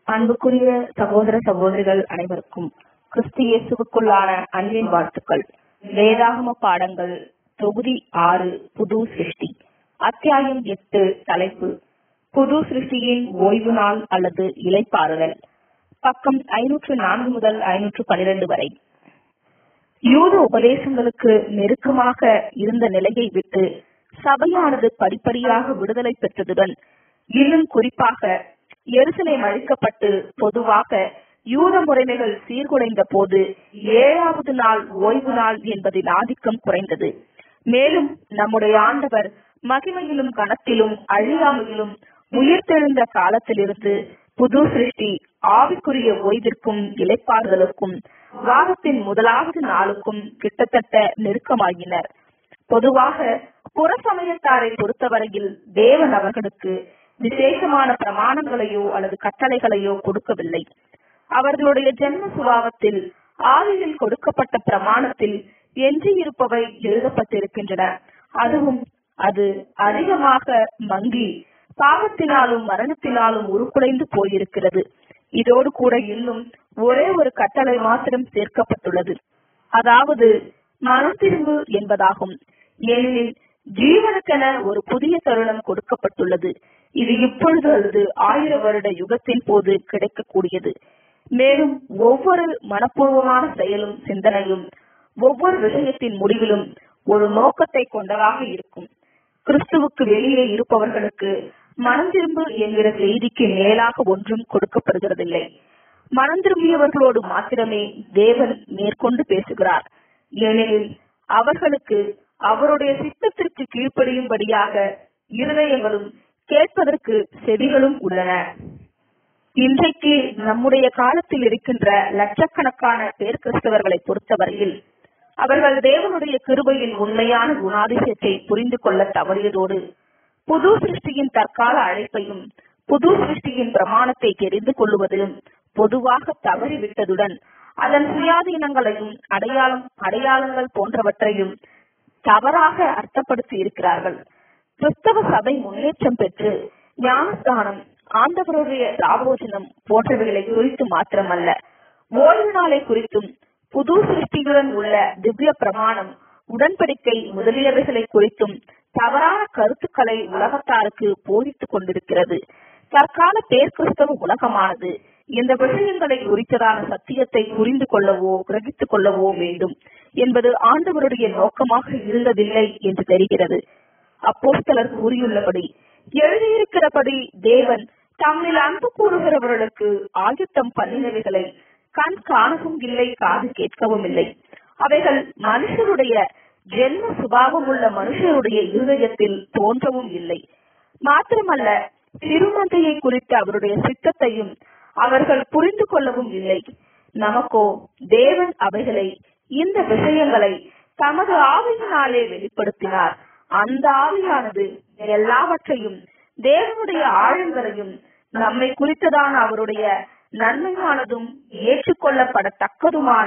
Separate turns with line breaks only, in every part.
அன்புக்குரிய சகோதர சகோதரிகள் அனைவருக்கும் கிறிஸ்து இயேசுவுக்குள்ளான அன்பின் வாழ்த்துக்கள் வேதாகம பாடங்கள் தொகுதி ஆறு புது சிருஷ்டி அத்தியாயம் எட்டு தலைப்பு புது சிருஷ்டியின் ஓய்வு நாள் அல்லது இலைப்பாறுதல் பக்கம் ஐநூற்று நான்கு முதல் ஐநூற்று பனிரெண்டு வரை யூத உபதேசங்களுக்கு நெருக்கமாக இருந்த நிலையை விட்டு சபையானது படிப்படியாக விடுதலை பெற்றதுடன் இன்னும் குறிப்பாக எருசலேம் அழிக்கப்பட்டு பொதுவாக யூத முறைமைகள் சீர்குலைந்த போது ஏழாவது நாள் ஓய்வு நாள் என்பதின் ஆதிக்கம் குறைந்தது மேலும் நம்முடைய ஆண்டவர் மகிமையிலும் கணத்திலும் அழியாமையிலும் உயிர்த்தெழுந்த காலத்திலிருந்து புது சிருஷ்டி ஆவிக்குரிய ஓய்விற்கும் இலைப்பாறுதலுக்கும் வாரத்தின் முதலாவது நாளுக்கும் கிட்டத்தட்ட நெருக்கமாகினர் பொதுவாக புற சமயத்தாரை பொறுத்தவரையில் தேவன் அவர்களுக்கு விசேஷமான பிரமாணங்களையோ அல்லது கட்டளைகளையோ கொடுக்கவில்லை அவர்களுடைய ஜென்ம சுபாவத்தில் ஆவியில் கொடுக்கப்பட்ட பிரமாணத்தில் எஞ்சியிருப்பவை எழுதப்பட்டிருக்கின்றன அதுவும் அது அதிகமாக மங்கி பாவத்தினாலும் மரணத்தினாலும் உருக்குலைந்து போயிருக்கிறது இதோடு கூட இன்னும் ஒரே ஒரு கட்டளை மாத்திரம் சேர்க்கப்பட்டுள்ளது அதாவது மனம் திரும்பு என்பதாகும் ஏனெனில் ஜீவனுக்கென ஒரு புதிய தருணம் கொடுக்கப்பட்டுள்ளது இது இப்பொழுது அல்லது ஆயிர வருட யுகத்தின் போது கிடைக்கக்கூடியது மேலும் ஒவ்வொரு மனப்பூர்வமான செயலும் சிந்தனையும் ஒவ்வொரு விஷயத்தின் முடிவிலும் ஒரு நோக்கத்தை கொண்டதாக இருக்கும் கிறிஸ்துவுக்கு வெளியே இருப்பவர்களுக்கு மனம் திரும்பு என்கிற செய்திக்கு மேலாக ஒன்றும் கொடுக்கப்படுகிறதில்லை மனம் திரும்பியவர்களோடு மாத்திரமே தேவன் மேற்கொண்டு பேசுகிறார் ஏனெனில் அவர்களுக்கு அவருடைய சித்தத்திற்கு கீழ்ப்படியும்படியாக இருதயங்களும் கேட்பதற்கு செவிகளும் உள்ளன இன்றைக்கு நம்முடைய காலத்தில் இருக்கின்ற லட்சக்கணக்கான பேர் கிறிஸ்தவர்களை பொறுத்தவரையில் அவர்கள் தேவனுடைய கிருபையின் உண்மையான குணாதிசயத்தை புரிந்து கொள்ள தவறியதோடு புது சிருஷ்டியின் தற்கால அழைப்பையும் புது சிருஷ்டியின் பிரமாணத்தை தெரிந்து கொள்ளுவதிலும் பொதுவாக தவறிவிட்டதுடன் அதன் சுயாதீனங்களையும் அடையாளம் அடையாளங்கள் போன்றவற்றையும் தவறாக அர்த்தப்படுத்தி இருக்கிறார்கள் கிறிஸ்தவ சபை முன்னேற்றம் பெற்று ஞானஸ்தானம் ஆண்டவருடைய ராபோஜனம் போன்றவைகளை குறித்து மாத்திரமல்ல ஓய்வு நாளை குறித்தும் புது சிருஷ்டிகளுடன் உள்ள திவ்ய பிரமாணம் உடன்படிக்கை முதலியவைகளை குறித்தும் தவறான கருத்துக்களை உலகத்தாருக்கு போதித்துக் கொண்டிருக்கிறது தற்கால பேர் கிறிஸ்தவ உலகமானது இந்த விஷயங்களை குறித்ததான சத்தியத்தை புரிந்து கொள்ளவோ கிரகித்துக் கொள்ளவோ வேண்டும் என்பது ஆண்டவருடைய நோக்கமாக இருந்ததில்லை என்று தெரிகிறது அப்போஸ்தலர் கூறியுள்ளபடி எழுதியிருக்கிறபடி தேவன் தம்மில் அன்பு கூறுகிறவர்களுக்கு ஆயுத்தம் பண்ணினவைகளை கண் காணவும் இல்லை காது கேட்கவும் இல்லை அவைகள் மனுஷருடைய ஜென்ம சுபாவம் உள்ள மனுஷருடைய இருதயத்தில் தோன்றவும் இல்லை மாத்திரமல்ல திருமந்தையை குறித்த அவருடைய சித்தத்தையும் அவர்கள் புரிந்து கொள்ளவும் இல்லை நமக்கோ தேவன் அவைகளை இந்த விஷயங்களை தமது ஆவியினாலே வெளிப்படுத்தினார் அந்த ஆவியானது எல்லாவற்றையும் தேவனுடைய ஆழங்களையும் நம்மை குறித்ததான அவருடைய நன்மையானதும் ஏற்றுக்கொள்ளப்படத்தக்கதுமான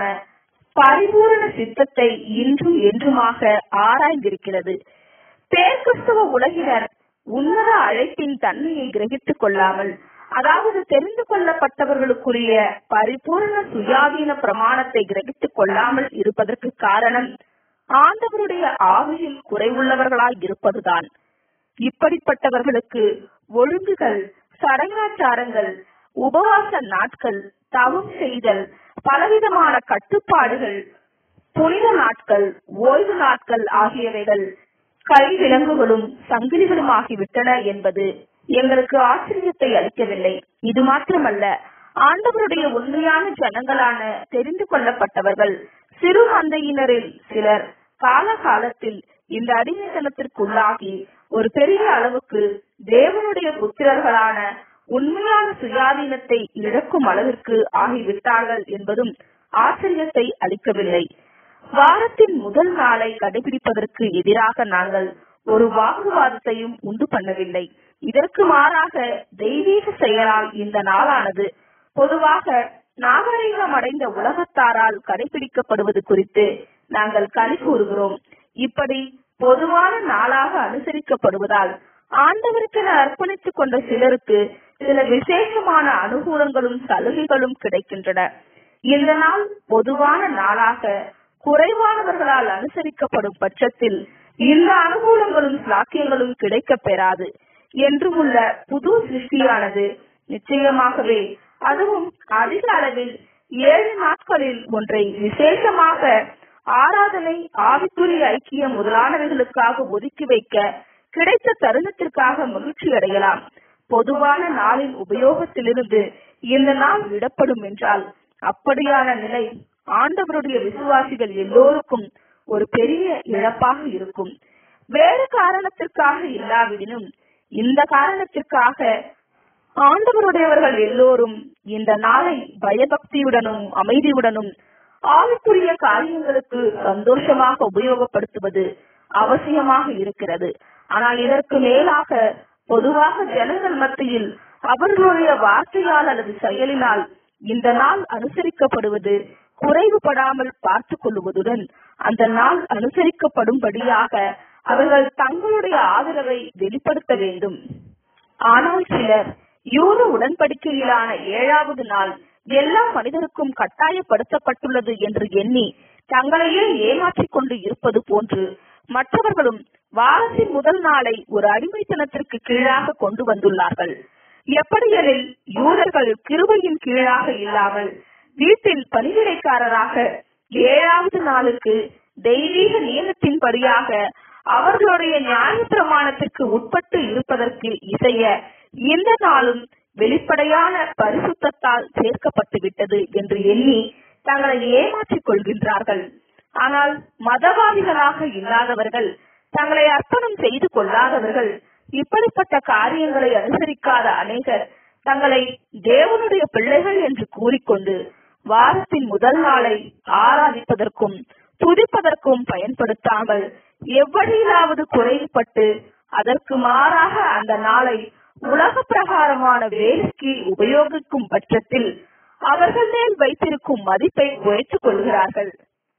பரிபூரண சித்தத்தை இன்றும் என்றுமாக ஆராய்ந்திருக்கிறது பேர்கிறிஸ்தவ உலகினர் உன்னத அழைப்பின் தன்மையை கிரகித்துக் கொள்ளாமல் அதாவது தெரிந்து கொள்ளப்பட்டவர்களுக்குரிய பரிபூர்ண சுயாதீன பிரமாணத்தை கிரகித்துக் கொள்ளாமல் இருப்பதற்கு காரணம் ஆண்டவருடைய ஆவியில் குறைவுள்ளவர்களாய் இருப்பதுதான் இப்படிப்பட்டவர்களுக்கு ஒழுங்குகள் சடங்காச்சாரங்கள் உபவாச நாட்கள் தவம் செய்தல் பலவிதமான கட்டுப்பாடுகள் புனித நாட்கள் ஓய்வு நாட்கள் ஆகியவைகள் கைவிலங்குகளும் சங்கிலிகளும் ஆகிவிட்டன என்பது எங்களுக்கு ஆச்சரியத்தை அளிக்கவில்லை இது மாத்திரமல்ல ஆண்டவருடைய உண்மையான ஜனங்களான தெரிந்து கொள்ளப்பட்டவர்கள் சிறு மந்தையினரில் சிலர் காலகாலத்தில் இந்த அடிமைத்தனத்திற்குள்ளாகி ஒரு பெரிய அளவுக்கு தேவனுடைய புத்திரர்களான உண்மையான சுயாதீனத்தை இழக்கும் அளவிற்கு ஆகிவிட்டார்கள் என்பதும் ஆச்சரியத்தை அளிக்கவில்லை வாரத்தின் முதல் நாளை கடைபிடிப்பதற்கு எதிராக நாங்கள் ஒரு வாக்குவாதத்தையும் உண்டு பண்ணவில்லை இதற்கு மாறாக தெய்வீக செயலால் இந்த நாளானது பொதுவாக நாகரீகம் அடைந்த உலகத்தாரால் கடைபிடிக்கப்படுவது குறித்து நாங்கள் களி கூறுகிறோம் இப்படி பொதுவான நாளாக அனுசரிக்கப்படுவதால் ஆண்டவருக்கென அர்ப்பணித்துக் கொண்ட சிலருக்கு சில விசேஷமான அனுகூலங்களும் சலுகைகளும் கிடைக்கின்றன இந்த நாள் பொதுவான நாளாக குறைவானவர்களால் அனுசரிக்கப்படும் பட்சத்தில் இந்த அனுகூலங்களும் சாக்கியங்களும் கிடைக்கப் பெறாது என்றும் உள்ள புது சிருஷ்டியானது நிச்சயமாகவே அதுவும் அதிக அளவில் ஏழு நாட்களில் ஒன்றை விசேஷமாக ஆராதனை ஆவிக்குரிய ஐக்கியம் முதலானவைகளுக்காக ஒதுக்கி வைக்க கிடைத்த தருணத்திற்காக மகிழ்ச்சி அடையலாம் பொதுவான நாளின் உபயோகத்திலிருந்து இந்த நாள் விடப்படும் என்றால் அப்படியான நிலை ஆண்டவருடைய விசுவாசிகள் எல்லோருக்கும் ஒரு பெரிய இழப்பாக இருக்கும் வேறு காரணத்திற்காக இல்லாவிடினும் இந்த காரணத்திற்காக ஆண்டவருடையவர்கள் எல்லோரும் இந்த நாளை பயபக்தியுடனும் அமைதியுடனும் ஆவிக்குரிய காரியங்களுக்கு சந்தோஷமாக உபயோகப்படுத்துவது அவசியமாக இருக்கிறது ஆனால் இதற்கு மேலாக பொதுவாக ஜனங்கள் மத்தியில் அவர்களுடைய வார்த்தையால் அல்லது செயலினால் இந்த நாள் அனுசரிக்கப்படுவது குறைவுபடாமல் பார்த்துக் கொள்வதுடன் அந்த நாள் அனுசரிக்கப்படும்படியாக அவர்கள் தங்களுடைய ஆதரவை வெளிப்படுத்த வேண்டும் ஆனால் சிலர் யூத உடன்படிக்கையிலான ஏழாவது நாள் எல்லா மனிதருக்கும் கட்டாயப்படுத்தப்பட்டுள்ளது என்று எண்ணி தங்களையே ஏமாற்றிக் கொண்டு இருப்பது போன்று மற்றவர்களும் வாரத்தின் முதல் நாளை ஒரு அடிமைத்தனத்திற்கு கீழாக கொண்டு வந்துள்ளார்கள் எப்படியெனில் யூதர்கள் கிருபையின் கீழாக இல்லாமல் வீட்டில் பணிவிடைக்காரராக ஏழாவது நாளுக்கு தெய்வீக நியமத்தின்படியாக அவர்களுடைய நியாய பிரமாணத்திற்கு உட்பட்டு இருப்பதற்கு இசைய இந்த நாளும் வெளிப்படையான பரிசுத்தத்தால் சேர்க்கப்பட்டு விட்டது என்று எண்ணி தங்களை ஏமாற்றிக் கொள்கின்றார்கள் ஆனால் மதவாதிகளாக இல்லாதவர்கள் தங்களை அர்ப்பணம் செய்து கொள்ளாதவர்கள் இப்படிப்பட்ட காரியங்களை அனுசரிக்காத அநேகர் தங்களை தேவனுடைய பிள்ளைகள் என்று கூறிக்கொண்டு வாரத்தின் முதல் நாளை ஆராதிப்பதற்கும் துதிப்பதற்கும் பயன்படுத்தாமல் எவ்வழியிலாவது குறைவுபட்டு அதற்கு மாறாக அந்த நாளை உலக பிரகாரமான வேலைக்கு உபயோகிக்கும் பட்சத்தில் அவர்கள் மேல் வைத்திருக்கும் மதிப்பை குறைத்துக் கொள்கிறார்கள்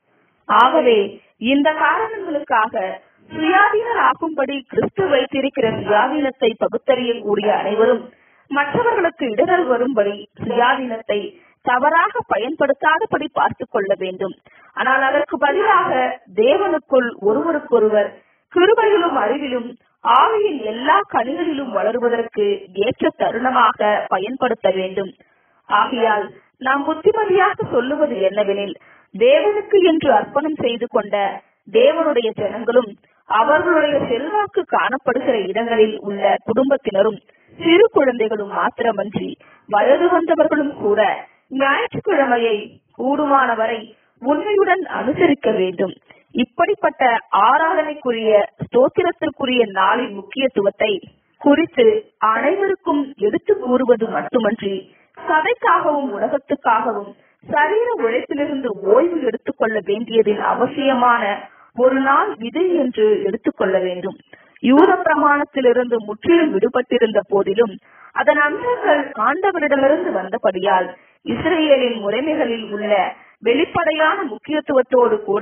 ஆகவே இந்த காரணங்களுக்காக சுயாதீனராகும்படி கிறிஸ்து வைத்திருக்கிற சுயாதீனத்தை பகுத்தறியக்கூடிய அனைவரும் மற்றவர்களுக்கு இடரல் வரும்படி சுயாதீனத்தை தவறாக பயன்படுத்தாதபடி பார்த்துக் கொள்ள வேண்டும் ஆனால் அதற்கு பதிலாக தேவனுக்குள் ஒருவருக்கொருவர் கிருபையிலும் அறிவிலும் ஆவியின் எல்லா கனிகளிலும் வளருவதற்கு ஏற்ற தருணமாக பயன்படுத்த வேண்டும் ஆகையால் நாம் புத்திமதியாக சொல்லுவது என்னவெனில் தேவனுக்கு என்று அர்ப்பணம் செய்து கொண்ட தேவனுடைய ஜனங்களும் அவர்களுடைய செல்வாக்கு காணப்படுகிற இடங்களில் உள்ள குடும்பத்தினரும் சிறு குழந்தைகளும் மாத்திரமன்றி வயது வந்தவர்களும் கூட ஞாயிற்றுக்கிழமையை கூடுமானவரை உண்மையுடன் அனுசரிக்க வேண்டும் இப்படிப்பட்ட ஆராதனைக்குரிய ஸ்தோத்திரத்திற்குரிய நாளின் முக்கியத்துவத்தை குறித்து அனைவருக்கும் எடுத்து கூறுவது மட்டுமன்றி சபைக்காகவும் உலகத்துக்காகவும் சரீர உழைப்பிலிருந்து ஓய்வு எடுத்துக்கொள்ள வேண்டியதின் அவசியமான ஒரு நாள் இது என்று எடுத்துக்கொள்ள வேண்டும் யூத பிரமாணத்திலிருந்து முற்றிலும் விடுபட்டிருந்த போதிலும் அதன் அம்சங்கள் ஆண்டவரிடமிருந்து வந்தபடியால் இஸ்ரேலின் முறைமைகளில் உள்ள வெளிப்படையான முக்கியத்துவத்தோடு கூட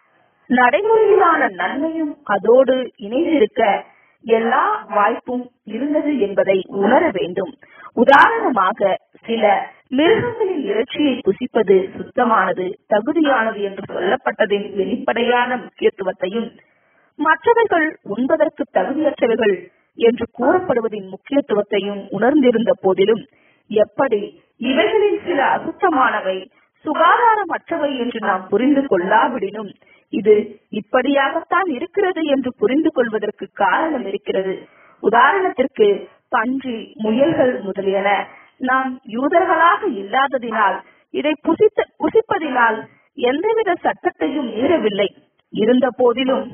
நடைமுறையிலான நன்மையும் அதோடு இணைந்திருக்க எல்லா வாய்ப்பும் இருந்தது என்பதை உணர வேண்டும் உதாரணமாக சில மிருகங்களின் இறைச்சியை புசிப்பது சுத்தமானது தகுதியானது என்று சொல்லப்பட்டதின் வெளிப்படையான முக்கியத்துவத்தையும் மற்றவர்கள் உண்பதற்கு தகுதியற்றவைகள் என்று கூறப்படுவதின் முக்கியத்துவத்தையும் உணர்ந்திருந்த போதிலும் எப்படி இவைகளில் சில அசுத்தமானவை சுகாதாரமற்றவை என்று நாம் புரிந்து கொள்ளாவிடினும் இது இப்படியாகத்தான் இருக்கிறது என்று புரிந்து கொள்வதற்கு காரணம் இருக்கிறது உதாரணத்திற்கு பன்றி முயல்கள் முதலியன நாம் யூதர்களாக இல்லாததினால் இதை புசித்த புசிப்பதினால் எந்தவித சட்டத்தையும் மீறவில்லை இருந்த போதிலும்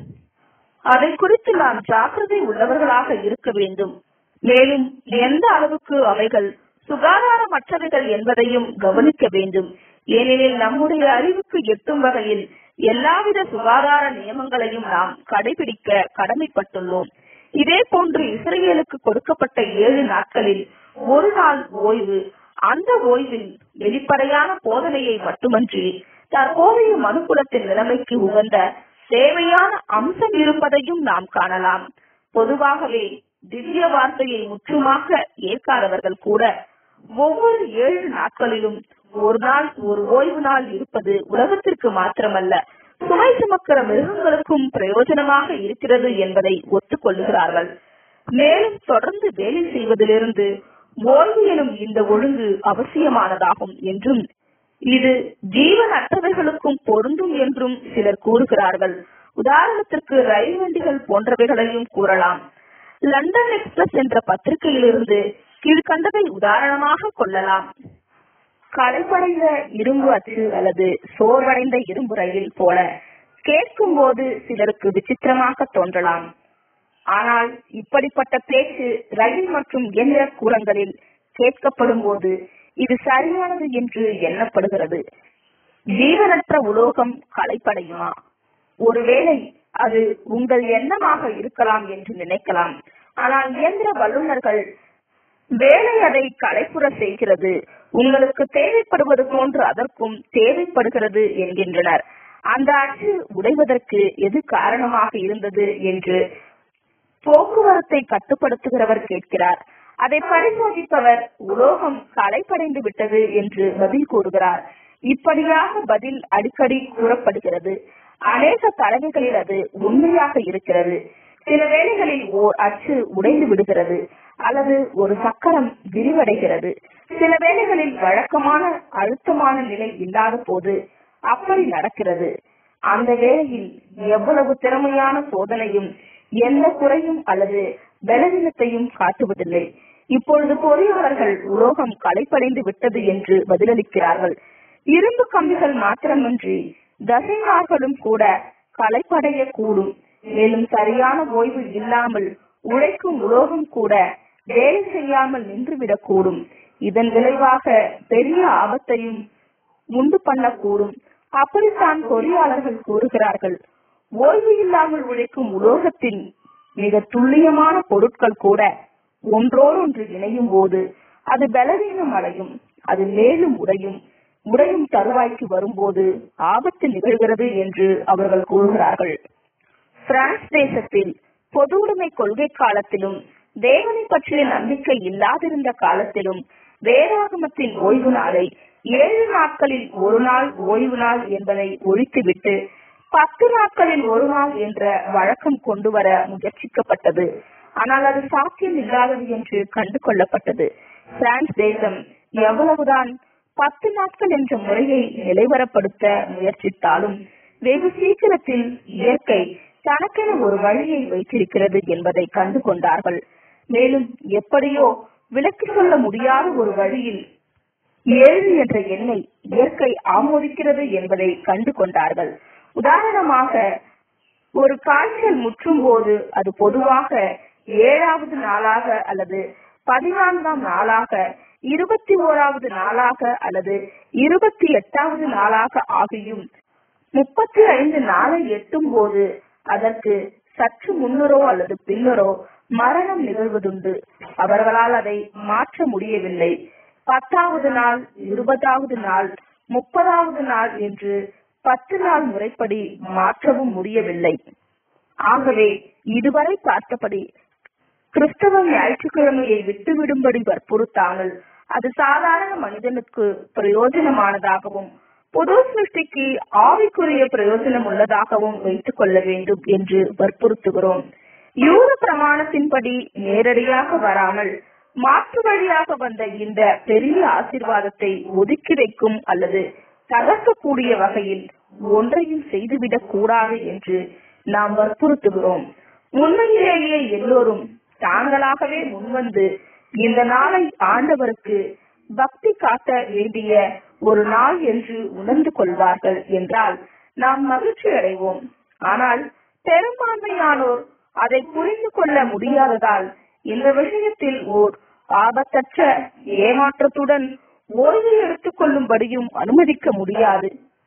அதை குறித்து நாம் ஜாக்கிரதை உள்ளவர்களாக இருக்க வேண்டும் மேலும் எந்த அளவுக்கு அவைகள் சுகாதாரமற்றவைகள் என்பதையும் கவனிக்க வேண்டும் ஏனெனில் நம்முடைய அறிவுக்கு எட்டும் வகையில் எல்லாவித சுகாதார நியமங்களையும் நாம் கடைபிடிக்க கடமைப்பட்டுள்ளோம் இதே போன்று இஸ்ரேலுக்கு கொடுக்கப்பட்ட ஏழு நாட்களில் ஒரு நாள் ஓய்வு அந்த ஓய்வில் வெளிப்படையான போதனையை மட்டுமன்றி தற்போதைய மனுக்குலத்தின் நிலைமைக்கு உகந்த தேவையான அம்சம் இருப்பதையும் நாம் காணலாம் பொதுவாகவே திவ்ய வார்த்தையை முற்றுமாக ஏற்காதவர்கள் கூட ஒவ்வொரு ஏழு நாட்களிலும் ஒரு நாள் ஒரு ஓய்வு நாள் இருப்பது உலகத்திற்கு மாத்திரமல்ல சுமை சுமக்கிற மிருகங்களுக்கும் பிரயோஜனமாக இருக்கிறது என்பதை ஒத்துக்கொள்ளுகிறார்கள் மேலும் தொடர்ந்து வேலை செய்வதிலிருந்து ஓய்வு எனும் இந்த ஒழுங்கு அவசியமானதாகும் என்றும் இது ஜீவனற்றவைகளுக்கும் பொருந்தும் என்றும் சிலர் கூறுகிறார்கள் உதாரணத்திற்கு ரயில் வண்டிகள் போன்றவைகளையும் கூறலாம் லண்டன் எக்ஸ்பிரஸ் என்ற பத்திரிகையிலிருந்து கீழ்கண்டதை உதாரணமாக கொள்ளலாம் களைப்படைந்த இரும்பு அச்சு அல்லது சோர்வடைந்த இரும்பு ரயில் போல கேட்கும் போது சிலருக்கு விசித்திரமாக தோன்றலாம் ஆனால் இப்படிப்பட்ட பேச்சு ரயில் மற்றும் இயந்திர கூரங்களில் கேட்கப்படும் போது இது சரியானது என்று எண்ணப்படுகிறது ஜீவனற்ற உலோகம் களைப்படையுமா ஒருவேளை அது உங்கள் எண்ணமாக இருக்கலாம் என்று நினைக்கலாம் ஆனால் இயந்திர வல்லுநர்கள் வேலை அதை களைப்புற செய்கிறது உங்களுக்கு தேவைப்படுவது போன்று அதற்கும் தேவைப்படுகிறது என்கின்றனர் அந்த அச்சு உடைவதற்கு எது காரணமாக இருந்தது என்று போக்குவரத்தை கட்டுப்படுத்துகிறவர் கேட்கிறார் அதை பரிசோதிப்பவர் உலோகம் களைப்படைந்து விட்டது என்று பதில் கூறுகிறார் இப்படியாக பதில் அடிக்கடி கூறப்படுகிறது அநேக தலைமைகளில் அது உண்மையாக இருக்கிறது சில வேளைகளில் ஓர் அச்சு உடைந்து விடுகிறது அல்லது ஒரு சக்கரம் விரிவடைகிறது சில வேளைகளில் வழக்கமான அழுத்தமான நிலை இல்லாத போது அப்படி நடக்கிறது அந்த வேளையில் எவ்வளவு திறமையான சோதனையும் எந்த குறையும் அல்லது பலவீனத்தையும் காட்டுவதில்லை இப்பொழுது பொறியாளர்கள் உலோகம் களைப்படைந்து விட்டது என்று பதிலளிக்கிறார்கள் இரும்பு கம்பிகள் மாத்திரமின்றி தசைநார்களும் கூட களைப்படைய கூடும் மேலும் சரியான ஓய்வு இல்லாமல் உழைக்கும் உலோகம் கூட வேலை செய்யாமல் நின்றுவிடக் கூடும் இதன் விளைவாக பெரிய ஆபத்தையும் உண்டு பண்ணக்கூடும் அப்படித்தான் பொறியாளர்கள் கூறுகிறார்கள் ஓய்வு இல்லாமல் உழைக்கும் உலோகத்தின் மிக துல்லியமான பொருட்கள் கூட ஒன்றோடொன்று இணையும் போது அது பலவீனம் அடையும் அது மேலும் உடையும் உடையும் தருவாய்க்கு வரும்போது ஆபத்து நிகழ்கிறது என்று அவர்கள் கூறுகிறார்கள் பிரான்ஸ் தேசத்தில் பொது உடைமை கொள்கை காலத்திலும் தேவனை பற்றிய நம்பிக்கை இல்லாதிருந்த காலத்திலும் வேதாகமத்தின் ஓய்வு நாளை ஏழு நாட்களில் ஒரு நாள் ஓய்வு நாள் என்பதை ஒழித்துவிட்டு பத்து நாட்களில் ஒரு நாள் என்ற வழக்கம் கொண்டு வர முயற்சிக்கப்பட்டது ஆனால் அது சாத்தியம் இல்லாதது என்று கண்டு கொள்ளப்பட்டது பிரான்ஸ் தேசம் எவ்வளவுதான் பத்து நாட்கள் என்ற முறையை நிலைவரப்படுத்த முயற்சித்தாலும் வெகு சீக்கிரத்தில் இயற்கை தனக்கென ஒரு வழியை வைத்திருக்கிறது என்பதை கண்டு கொண்டார்கள் மேலும் எப்படியோ விலக்கு சொல்ல முடியாத ஒரு வழியில் ஏழு என்ற எண்ணை இயற்கை ஆமோதிக்கிறது என்பதை கண்டு கொண்டார்கள் உதாரணமாக ஒரு காய்ச்சல் முற்றும் போது அது பொதுவாக ஏழாவது நாளாக அல்லது பதினான்காம் நாளாக இருபத்தி ஓராவது நாளாக அல்லது இருபத்தி எட்டாவது நாளாக ஆகியும் முப்பத்தி ஐந்து நாளை எட்டும் போது அதற்கு சற்று முன்னரோ அல்லது பின்னரோ மரணம் நிகழ்வதுண்டு அவர்களால் அதை மாற்ற முடியவில்லை பத்தாவது நாள் இருபதாவது நாள் முப்பதாவது நாள் என்று பத்து நாள் முறைப்படி மாற்றவும் முடியவில்லை ஆகவே இதுவரை பார்த்தபடி கிறிஸ்தவ ஞாயிற்றுக்கிழமையை விட்டுவிடும்படி வற்புறுத்தாமல் அது சாதாரண மனிதனுக்கு பிரயோஜனமானதாகவும் புது சிருஷ்டிக்கு ஆவிக்குரிய பிரயோஜனம் உள்ளதாகவும் வைத்துக் கொள்ள வேண்டும் என்று வற்புறுத்துகிறோம் யூத பிரமாணத்தின்படி நேரடியாக வராமல் மாற்று வழியாக வந்த இந்த பெரிய ஆசிர்வாதத்தை ஒதுக்கி வைக்கும் அல்லது தகர்க்கக்கூடிய வகையில் ஒன்றையும் செய்துவிடக் கூடாது என்று நாம் வற்புறுத்துகிறோம் உண்மையிலேயே எல்லோரும் தாங்களாகவே முன்வந்து இந்த நாளை ஆண்டவருக்கு பக்தி காட்ட வேண்டிய ஒரு நாள் என்று உணர்ந்து கொள்வார்கள் என்றால் நாம் மகிழ்ச்சி அடைவோம் ஆனால் பெரும்பான்மையானோர் அதை புரிந்து கொள்ள முடியாததால் இந்த விஷயத்தில் ஓர் ஆபத்தற்ற ஏமாற்றத்துடன் ஓய்வு எடுத்துக் கொள்ளும்படியும் அனுமதிக்க முடியாது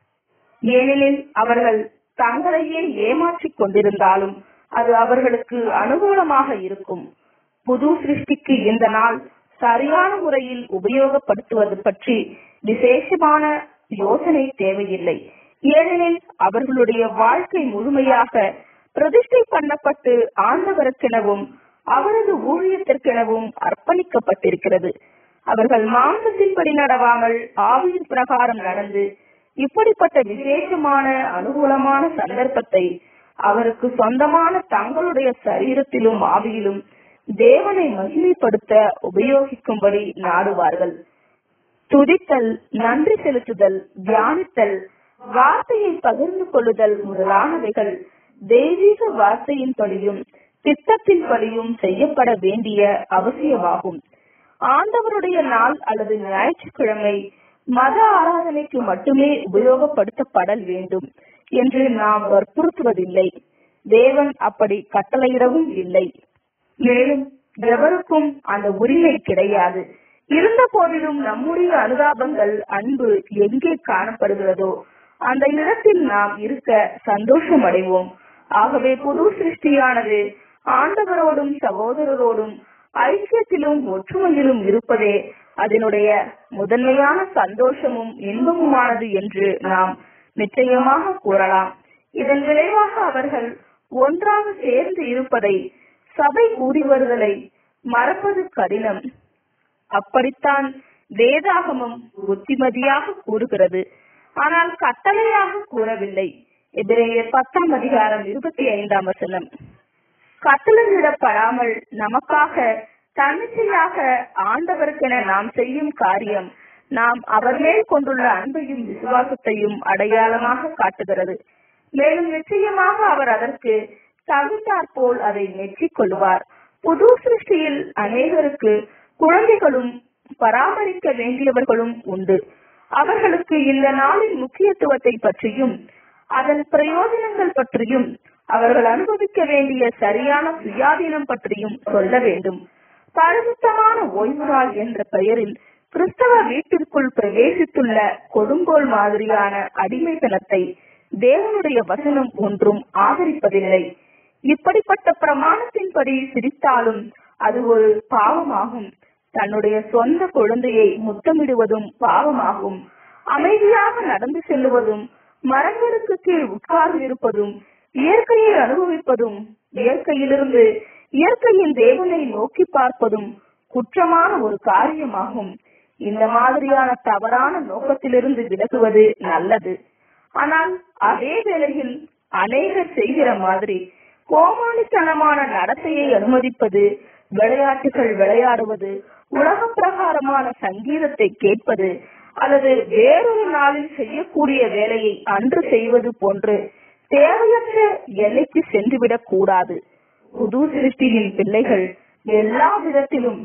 ஏனெனில் அவர்கள் தங்களையே ஏமாற்றிக் கொண்டிருந்தாலும் அது அவர்களுக்கு அனுகூலமாக இருக்கும் புது சிருஷ்டிக்கு இந்த நாள் சரியான முறையில் உபயோகப்படுத்துவது பற்றி விசேஷமான யோசனை தேவையில்லை ஏனெனில் அவர்களுடைய வாழ்க்கை முழுமையாக பிரதிஷ்டை பண்ணப்பட்டு ஆண்டவருக்கெனவும் அவரது ஊழியத்திற்கெனவும் அர்ப்பணிக்கப்பட்டிருக்கிறது அவர்கள் மாம்சத்தின்படி நடவாமல் ஆவியின் பிரகாரம் நடந்து இப்படிப்பட்ட விசேஷமான அனுகூலமான சந்தர்ப்பத்தை அவருக்கு சொந்தமான தங்களுடைய சரீரத்திலும் ஆவியிலும் தேவனை மகிமைப்படுத்த உபயோகிக்கும்படி நாடுவார்கள் துதித்தல் நன்றி செலுத்துதல் தியானித்தல் வார்த்தையை பகிர்ந்து கொள்ளுதல் முதலானவைகள் தெய்வீக வார்த்தையின்படியும் திட்டத்தின்படியும் செய்யப்பட வேண்டிய அவசியமாகும் ஆண்டவருடைய நாள் அல்லது ஞாயிற்றுக்கிழமை மத ஆராதனைக்கு மட்டுமே உபயோகப்படுத்தப்படல் வேண்டும் என்று நாம் வற்புறுத்துவதில்லை தேவன் அப்படி கட்டளையிடவும் இல்லை மேலும் எவருக்கும் அந்த உரிமை கிடையாது இருந்த போதிலும் நம்முடைய அனுதாபங்கள் அன்பு எங்கே காணப்படுகிறதோ அந்த இடத்தில் நாம் இருக்க சந்தோஷம் அடைவோம் ஆகவே புது சிருஷ்டியானது ஆண்டவரோடும் சகோதரரோடும் ஐக்கியத்திலும் ஒற்றுமையிலும் இருப்பதே அதனுடைய முதன்மையான சந்தோஷமும் இன்பமுமானது என்று நாம் நிச்சயமாக கூறலாம் இதன் விளைவாக அவர்கள் ஒன்றாக சேர்ந்து இருப்பதை சபை கூடி வருதலை மறப்பது கடினம் அப்படித்தான் வேதாகமம் புத்திமதியாக கூறுகிறது ஆனால் கட்டளையாக கூறவில்லை எதிரேயர் பத்தாம் அதிகாரம் இருபத்தி ஐந்தாம் வசனம் கட்டளையிடப்படாமல் நமக்காக தன்னிச்சையாக ஆண்டவருக்கென நாம் செய்யும் காரியம் நாம் அவர் மேல் கொண்டுள்ள அன்பையும் விசுவாசத்தையும் அடையாளமாக காட்டுகிறது மேலும் நிச்சயமாக அவர் அதற்கு தகுந்தாற்போல் அதை மெச்சிக் கொள்வார் புது சிருஷ்டியில் அநேகருக்கு குழந்தைகளும் பராமரிக்க வேண்டியவர்களும் உண்டு அவர்களுக்கு இந்த நாளின் முக்கியத்துவத்தை பற்றியும் அதன் பிரயோஜனங்கள் பற்றியும் அவர்கள் அனுபவிக்க வேண்டிய சரியான சுயாதீனம் பற்றியும் சொல்ல வேண்டும் பரிசுத்தமான ஓய்வு நாள் என்ற பெயரில் கிறிஸ்தவ வீட்டிற்குள் பிரவேசித்துள்ள கொடுங்கோல் மாதிரியான அடிமைத்தனத்தை தேவனுடைய வசனம் ஒன்றும் ஆதரிப்பதில்லை இப்படிப்பட்ட பிரமாணத்தின்படி சிரித்தாலும் அது ஒரு பாவமாகும் தன்னுடைய சொந்த குழந்தையை முத்தமிடுவதும் பாவமாகும் அமைதியாக நடந்து செல்லுவதும் மரங்களுக்கு கீழ் உட்கார்ந்து இருப்பதும் இயற்கையை அனுபவிப்பதும் இயற்கையிலிருந்து இயற்கையின் தேவனை நோக்கி பார்ப்பதும் குற்றமான ஒரு காரியமாகும் இந்த மாதிரியான தவறான நோக்கத்திலிருந்து விலகுவது நல்லது ஆனால் அதே வேளையில் அநேகர் செய்கிற மாதிரி கோமாளித்தனமான நடத்தையை அனுமதிப்பது விளையாட்டுகள் விளையாடுவது உலக பிரகாரமான சங்கீதத்தை கேட்பது அல்லது வேறொரு நாளில் செய்யக்கூடிய வேலையை அன்று செய்வது போன்று தேவையற்ற எல்லைக்கு சென்றுவிடக் கூடாது புது சிருஷ்டியின் பிள்ளைகள் எல்லா விதத்திலும்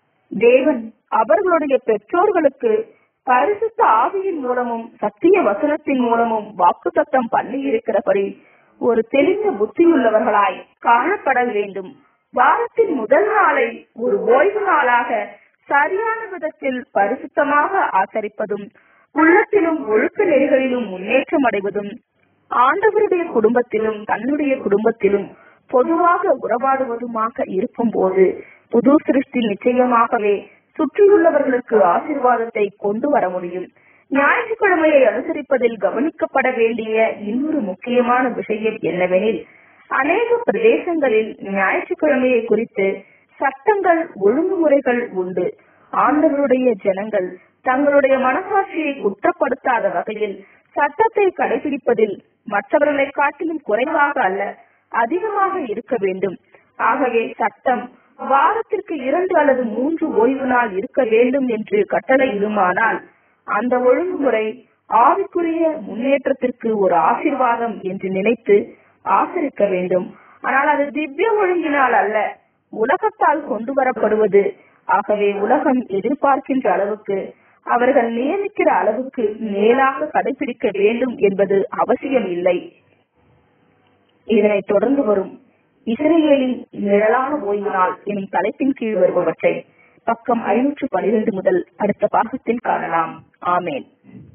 தேவன் அவர்களுடைய பெற்றோர்களுக்கு பரிசுத்த ஆவியின் மூலமும் சத்திய வசனத்தின் மூலமும் வாக்குத்தத்தம் பண்ணி இருக்கிறபடி ஒரு தெளிந்த புத்தியுள்ளவர்களாய் காணப்பட வேண்டும் வாரத்தின் முதல் நாளை ஒரு ஓய்வு நாளாக சரியான விதத்தில் பரிசுத்தமாக ஆசரிப்பதும் உள்ளத்திலும் ஒழுக்க நெறிகளிலும் முன்னேற்றம் அடைவதும் ஆண்டவருடைய குடும்பத்திலும் தன்னுடைய குடும்பத்திலும் பொதுவாக உறவாடுவதுமாக இருக்கும் போது புது சிருஷ்டி நிச்சயமாகவே சுற்றியுள்ளவர்களுக்கு ஆசீர்வாதத்தை கொண்டு வர முடியும் ஞாயிற்றுக்கிழமையை அனுசரிப்பதில் கவனிக்கப்பட வேண்டிய இன்னொரு முக்கியமான விஷயம் என்னவெனில் அநேக பிரதேசங்களில் ஞாயிற்றுக்கிழமையை குறித்து சட்டங்கள் ஒழுங்குமுறைகள் உண்டு ஆண்டவருடைய ஜனங்கள் தங்களுடைய மனசாட்சியை குற்றப்படுத்தாத வகையில் சட்டத்தை கடைபிடிப்பதில் மற்றவர்களை காட்டிலும் குறைவாக அல்ல அதிகமாக இருக்க வேண்டும் ஆகவே சட்டம் வாரத்திற்கு இரண்டு அல்லது மூன்று ஓய்வு நாள் இருக்க வேண்டும் என்று கட்டளையிடுமானால் அந்த ஒழுங்குமுறை ஆவிக்குரிய முன்னேற்றத்திற்கு ஒரு ஆசிர்வாதம் என்று நினைத்து ஆசரிக்க வேண்டும் ஆனால் அது திவ்ய ஒழுங்கினால் அல்ல உலகத்தால் கொண்டு வரப்படுவது ஆகவே உலகம் எதிர்பார்க்கின்ற அளவுக்கு அவர்கள் நியமிக்கிற அளவுக்கு மேலாக கடைபிடிக்க வேண்டும் என்பது அவசியம் இல்லை இதனைத் தொடர்ந்து வரும் இஸ்ரேலின் நிழலான ஓய்வு நாள் எனும் தலைப்பின் கீழ் வருபவற்றை பக்கம் ஐநூற்று பனிரெண்டு முதல் அடுத்த பாகத்தில் காணலாம் ஆமேன்